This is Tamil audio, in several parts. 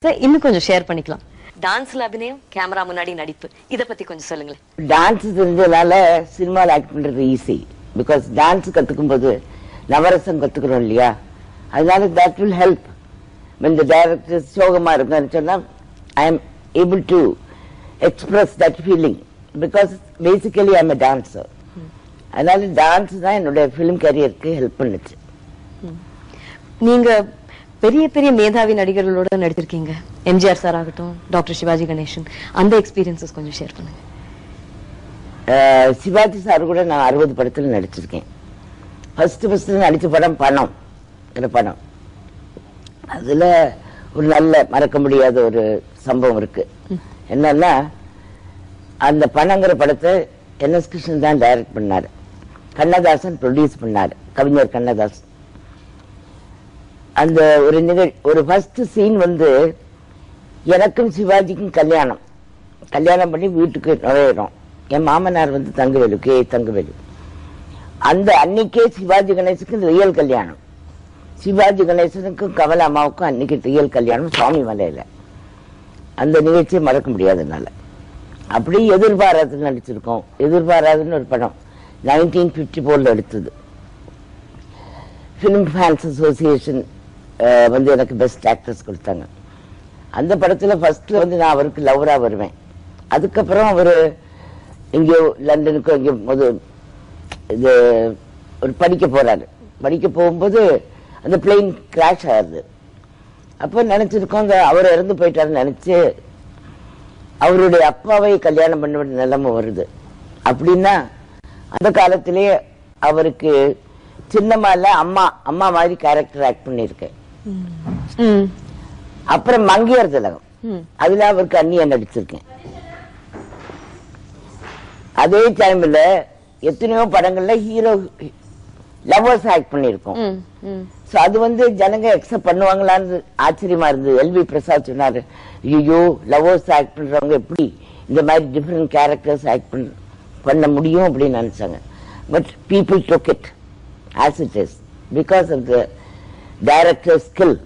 இன்னும் கொஞ்சம் ஷேர் பண்ணிக்கலாம் டான்ஸ்ல அபிநயம் கேமரா முன்னாடி நடிப்பு இத பத்தி கொஞ்சம் சொல்லுங்களேன் டான்ஸ் தெரிஞ்சதுனால சினிமாவில் ஆக்ட் பண்றது ஈஸி பிகாஸ் டான்ஸ் கத்துக்கும் போது நவரசம் கத்துக்கிறோம் இல்லையா அதனால தட் வில் ஹெல்ப் இந்த டைரக்டர் சோகமா இருக்குன்னு சொன்னா I am able to express that feeling because basically I am a dancer அதனால டான்ஸ் தான் என்னுடைய ஃபிலிம் கரியருக்கு ஹெல்ப் பண்ணுச்சு நீங்க பெரிய பெரிய மேதாவி நடிகர்களோட நடிச்சிருக்கீங்க எம்ஜிஆர் சார் ஆகட்டும் டாக்டர் சிவாஜி கணேசன் அந்த எக்ஸ்பீரியன்சஸ் கொஞ்சம் ஷேர் பண்ணுங்க அஹ் சிவாஜி சார் கூட நான் அறுபது படத்துல நடிச்சிருக்கேன் ஃபர்ஸ்ட் ஃபர்ஸ்ட் நடிச்ச படம் பணம் இந்த படம் அதுல ஒரு நல்ல மறக்க முடியாத ஒரு சம்பவம் இருக்கு என்னன்னா அந்த பணங்கிற படத்தை என் எஸ் கிருஷ்ணன் தான் டைரக்ட் பண்ணாரு கண்ணதாசன் ப்ரொடியூஸ் பண்ணாரு கவிஞர் கண்ணதாசன் அந்த ஒரு நிகழ் ஒரு ஃபர்ஸ்ட் சீன் வந்து எனக்கும் சிவாஜிக்கும் கல்யாணம் கல்யாணம் பண்ணி வீட்டுக்கு நுழையிறோம் என் மாமனார் வந்து தங்கவேலு கே தங்கவேலு அந்த அன்னைக்கே சிவாஜி கணேசனுக்கு ரியல் கல்யாணம் சிவாஜி கணேசனுக்கும் கமல அம்மாவுக்கும் அன்னைக்கு ரியல் கல்யாணம் சுவாமி மலையில அந்த நிகழ்ச்சியை மறக்க முடியாது என்னால அப்படி எதிர்பாராது நடிச்சிருக்கோம் எதிர்பாராதுன்னு ஒரு படம் நைன்டீன் ஃபிஃப்டி ஃபோர்ல எடுத்தது ஃபிலிம் ஃபேன்ஸ் அசோசியேஷன் வந்து எனக்கு பெஸ்ட் ஆக்ட்ரஸ் கொடுத்தாங்க அந்த படத்துல ஃபர்ஸ்ட்ல வந்து நான் அவருக்கு லவரா வருவேன் அதுக்கப்புறம் அவர் எங்கேயோ லண்டனுக்கு எங்கேயோ முத இது ஒரு படிக்க போறாரு படிக்க போகும்போது அந்த பிளெயின் கிராஷ் ஆகுது அப்போ நினைச்சிருக்கோம் அந்த அவர் இறந்து போயிட்டாருன்னு நினைச்சு அவருடைய அப்பாவை கல்யாணம் பண்ண வேண்டிய நிலைமை வருது அப்படின்னா அந்த காலத்திலேயே அவருக்கு சின்னம்மால அம்மா அம்மா மாதிரி கேரக்டர் ஆக்ட் பண்ணியிருக்கேன் ம் அப்புறம் மங்கையர் திலகம் ம் அதுல அவருக்கு அந்நிய நடிச்சிருக்கேன் அதே டைம்ல எத்தனையோ படங்கள்ல ஹீரோ லவ்வர்ஸ் ஆக்ட் பண்ணியிருக்கோம் ம் ம் சோ அது வந்து ஜனங்க அக்செப்ட் பண்ணுவாங்களான்னு ஆச்சரியமா இருந்தது எல்வி பிரசாத் சொன்னாரு ஐயோ லவ்வர்ஸ் ஆக்ட் பண்றவங்க எப்படி இந்த மாதிரி டிஃப்ரெண்ட் கேரக்டர்ஸ் ஆக்ட் பண்ண பண்ண முடியும் அப்படின்னு நினைச்சாங்க but people took it as it is because of the director skill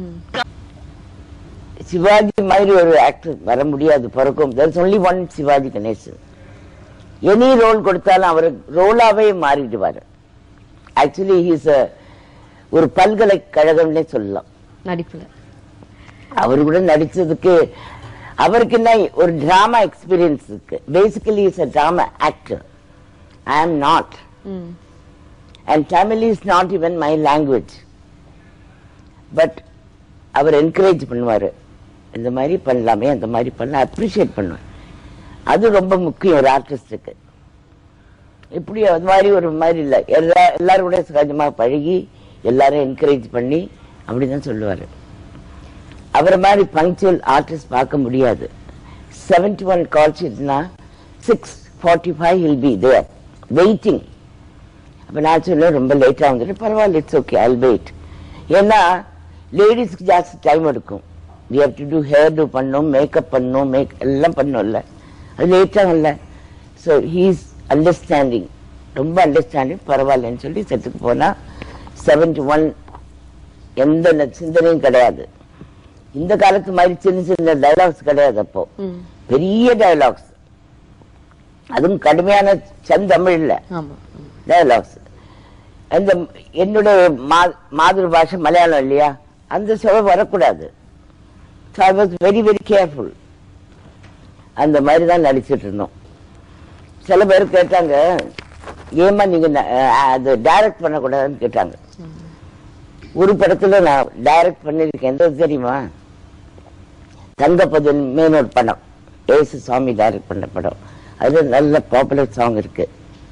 Shivaji மாதிரி ஒரு ஆக்டர் வர முடியாது பிறக்கும் there's only one Shivaji Ganesan any role கொடுத்தாலும் அவர் ரோலாவே மாறிடுவாரு ஆக்சுவலி ஹீஸ் ஒரு பல்கலைக்கழகம்னே சொல்லலாம் நடிப்புல அவர் கூட நடிச்சதுக்கு அவருக்கு என்ன ஒரு டிராமா எக்ஸ்பீரியன்ஸ் இருக்கு basically is a drama actor I am not hmm and Tamil is not even my language but அவர் என்கரேஜ் பண்ணுவாரு இந்த மாதிரி பண்ணலாமே அந்த மாதிரி பண்ண அப்ரிஷியேட் பண்ணுவார் அது ரொம்ப முக்கியம் ஒரு ஆர்டிஸ்டுக்கு இப்படி அது மாதிரி ஒரு மாதிரி இல்லை எல்லா எல்லாரும் கூட சகஜமா பழகி எல்லாரும் என்கரேஜ் பண்ணி அப்படிதான் சொல்லுவாரு அவரை மாதிரி பங்க்சுவல் ஆர்டிஸ்ட் பார்க்க முடியாது செவன்டி ஒன் கால் ஷீட்னா six forty five will be there waiting அப்ப நான் சொல்லுவேன் ரொம்ப லேட்டா வந்துட்டு பரவாயில்ல இட்ஸ் ஓகே ஐல் வெயிட் ஏன்னா லேடிஸ்க்கு ஜாஸ்தி டைம் எடுக்கும் we have to do hair do பண்ணணும் மேக்கப் பண்ணணும் மேக் எல்லாம் பண்ணணும்ல அது லேட்டாக இல்லை ஸோ ஹீஸ் அண்டர்ஸ்டாண்டிங் ரொம்ப அண்டர்ஸ்டாண்டிங் பரவாயில்லன்னு சொல்லி செத்துக்கு போனா செவன்டி ஒன் எந்த ந- சிந்தனையும் கிடையாது இந்த காலத்து மாதிரி சின்ன சின்ன டைலாக்ஸ் கிடையாது அப்போ ம் பெரிய டைலாக்ஸ் அதுவும் கடுமையான செந்தமிழ்ல ஆமா டயலாக்ஸ் அந்த என்னுடைய மா- மாதிரி பாஷை மலையாளம் இல்லையா அந்த சுவை வரக்கூடாது so I was very very careful அந்த மாதிரி தான் நடிச்சிட்டு இருந்தோம் சில பேர் கேட்டாங்க ஏமா நீங்க ந- அஹ் அது டைரக்ட் பண்ணக்கூடாதுன்னு கேட்டாங்க ஒரு படத்துல நான் டைரக்ட் பண்ணிருக்கேன் எந்த தெரியுமா தங்கப்பதில் மேனோர் படம் ஏசு சுவாமி டைரக்ட் பண்ண படம் அது நல்ல பாப்புலர் சாங் இருக்கு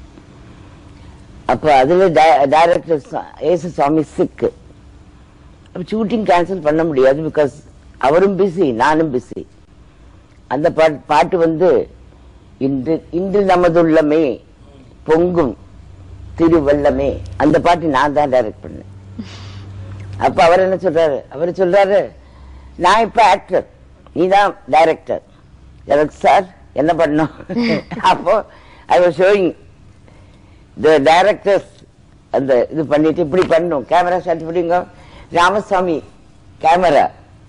அப்ப அதுல டைரக்டர் ஏசு சுவாமி சிக்கு அப்ப ஷூட்டிங் கேன்சல் பண்ண முடியாது பிகாஸ் அவரும் பிஸி நானும் பிஸி அந்த பாட்டு பாட்டு வந்து இன்று இன்று நமதுள்ளமே பொங்கும் திருவள்ளமே அந்த பாட்டு நான் தான் டைரக்ட் பண்ணேன் அப்ப அவர் என்ன சொல்றாரு அவர் சொல்றாரு நான் இப்ப ஆக்டர் நீ தான் டைரக்டர் எனக்கு சார் என்ன பண்ணும் அப்போ I was showing the directors அந்த இது பண்ணிட்டு இப்படி பண்ணும் கேமரா ஷாட் பிடிங்க ராமசாமி கேமரா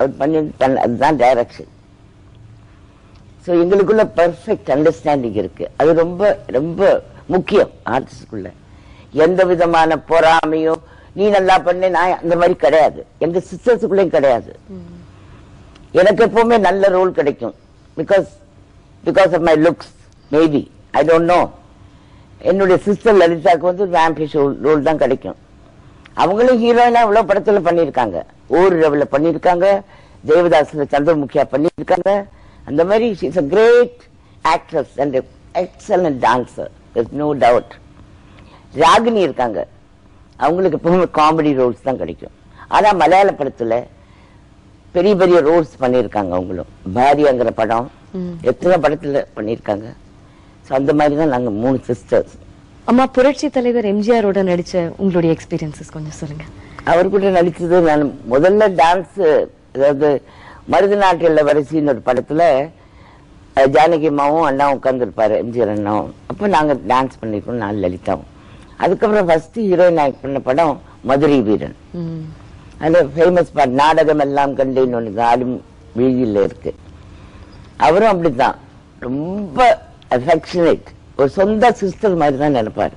அவர் பண்ணி தன்- அதுதான் டைரக்ஷன் ஸோ எங்களுக்குள்ள பெர்ஃபெக்ட் அண்டர்ஸ்டாண்டிங் இருக்கு அது ரொம்ப ரொம்ப முக்கியம் ஆர்டிஸ்டுக்குள்ள எந்த விதமான பொறாமையோ நீ நல்லா பண்ணு நான் அந்த மாதிரி கிடையாது எங்க சிஸ்டர்ஸுக்குள்ளேயும் கிடையாது எனக்கு எப்பவுமே நல்ல ரோல் கிடைக்கும் because because of my looks maybe I don't know என்னுடைய சிஸ்டர் லலிதாக்கு வந்து வேம்பிஷ் ரோல் தான் கிடைக்கும் அவங்களும் ஹீரோயினா இவ்வளவு படத்துல பண்ணியிருக்காங்க ஊர் ரவில பண்ணியிருக்காங்க தேவதாஸ்ல சந்திரமுகியா பண்ணியிருக்காங்க அந்த மாதிரி is a great actress and excellent dancer no doubt Ragini இருக்காங்க அவங்களுக்கு எப்பவுமே காமெடி ரோல்ஸ் தான் கிடைக்கும் ஆனா மலையாள படத்துல பெரிய பெரிய ரோல்ஸ் பண்ணியிருக்காங்க அவங்களும் பாரியாங்கிற படம் ம். எத்தனை படத்துல பண்ணியிருக்காங்க ஸோ அந்த மாதிரி தான் நாங்க மூணு சிஸ்டர்ஸ் அம்மா புரட்சி தலைவர் எம்ஜிஆரோட நடிச்ச உங்களுடைய எக்ஸ்பீரியன்சஸ் கொஞ்சம் சொல்லுங்க அவர் கூட நடிச்சது நான் முதல்ல டான்ஸ் அதாவது மருதநாட்டில் வரிசைன்னு ஒரு படத்துல அஹ், ஜானகி அம்மாவும் அண்ணாவும் உட்காந்துருப்பாரு எம்ஜிஆர் அண்ணாவும் அப்போ நாங்க டான்ஸ் பண்ணிருக்கோம் நான் லலிதாவும் அதுக்கப்புறம் ஃபர்ஸ்ட் ஹீரோயின் ஆக்ட் பண்ண படம் மதுரை வீரன் ம். அந்த ஃபேமஸ் பாட் நாடகம் எல்லாம் கண்டேன்னு ஒன்று ஆடும் வீதியில் இருக்கு அவரும் அப்படித்தான் ரொம்ப அஃபெக்ஷனேட் ஒரு சொந்த சிஸ்டர் மாதிரி தான் நினைப்பாரு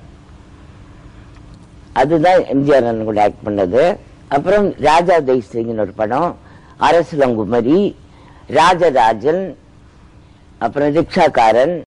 அதுதான் எம்ஜிஆர் அண்ணன் கூட ஆக்ட் பண்ணது அப்புறம் ராஜா தேசிங்னு ஒரு படம் அரசலங்குமரி ராஜராஜன் அப்புறம் ரிக்ஷாக்காரன்